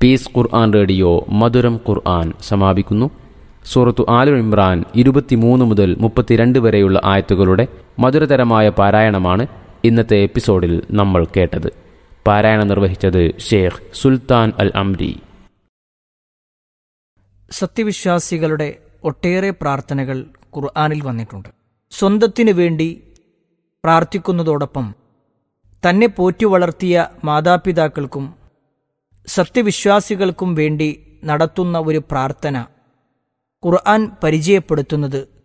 piece ഖുർആൻ radio മധുരം ഖുർആൻ സമാപിക്കുന്നു സൂറത്തു ആലു ഇമ്രാൻ ഇരുപത്തിമൂന്ന് മുതൽ മുപ്പത്തിരണ്ട് വരെയുള്ള ആയത്തുകളുടെ മധുരതരമായ പാരായണമാണ് ഇന്നത്തെ എപ്പിസോഡിൽ നമ്മൾ കേട്ടത് പാരായണം നിർവഹിച്ചത് ഷേഖ് സുൽത്താൻ അൽ അംരി സത്യവിശ്വാസികളുടെ ഒട്ടേറെ പ്രാർത്ഥനകൾ ഖുർആാനിൽ വന്നിട്ടുണ്ട് സ്വന്തത്തിനു വേണ്ടി പ്രാർത്ഥിക്കുന്നതോടൊപ്പം തന്നെ പോറ്റി വളർത്തിയ മാതാപിതാക്കൾക്കും സത്യവിശ്വാസികൾക്കും വേണ്ടി നടത്തുന്ന ഒരു പ്രാർത്ഥന ഖുർആൻ പരിചയപ്പെടുത്തുന്നത്